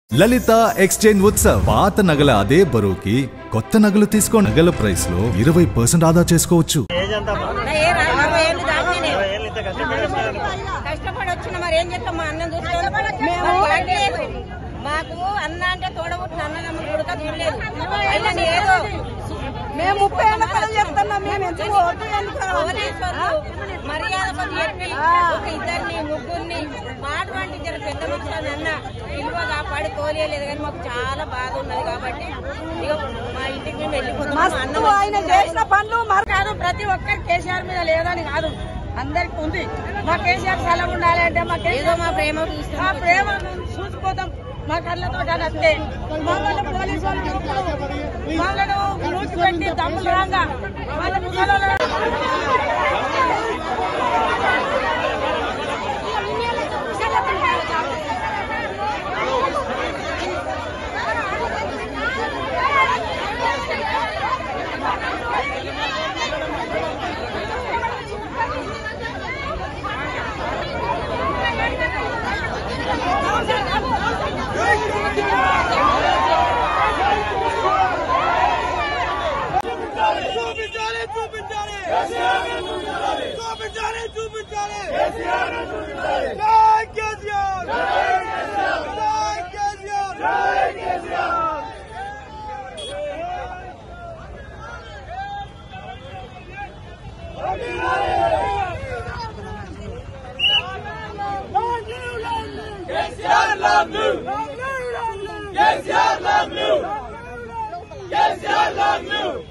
లలిత exchange Utsav పాత నగల అదే బరువుకి కొత్త నగలు తీసుకో నగల ప్రైస్ లో ఇరవై పర్సెంట్ ఆదా చేసుకోవచ్చు ఏజ్ ఎంత అమ్మా? ఏ రా- అరవై ఏళ్ళు దాటినాయి. ఇరవై ఏళ్ళు ఇంత కష్టపడి వచ్చినారు. కష్టపడి వచ్చిన మరి ఏం చేస్తాం మా అన్నం చూసుకోవాలి మేము వాడలేదు. మాకు అన్న అంటే తోడబుట్టిన అన్నదమ్ములు కూడా చూడలేదు ఆయనని ఏదో మేము ముప్పై ఏళ్ళ పనులు చేస్తున్నాం మేము ఎందుకు ఓటు ఎందుకు పోలీసులు మర్యాద కొద్ది చెప్పి ఒక ఇద్దరిని ముగ్గురిని మాట వంటి జర పెద్ద మనుషులని అన్న విలువ కాపాడి తోలేయలేదు కానీ మాకు చాలా బాధ ఉన్నది కాబట్టి ఇక మా ఇంటికి మేము వెళ్ళిపోతాం మా అన్న మస్తు ఆయన చేసిన పనులు మరి కాదు ప్రతి ఒక్కరు కేసీఆర్ మీద లేదని కాదు అందరికి ఉంది మా కేసీఆర్ సెలవు ఉండాలి అంటే మా ఏదో మా ప్రేమ మా ప్రేమ చూసిపోతాం మా కళ్ళతో అంతే మమ్మల్ని పోలీసు వాళ్ళు చూపులు మమ్మల్ని నూతి పెట్టి దమ్ములు రాగా వాళ్ళ ముఖాలలో చూపించాలి చూపించాలి చూపించాలి చూపించాలి జై కేసీఆర్ జై KCR KCR love you KCR love you KCR love you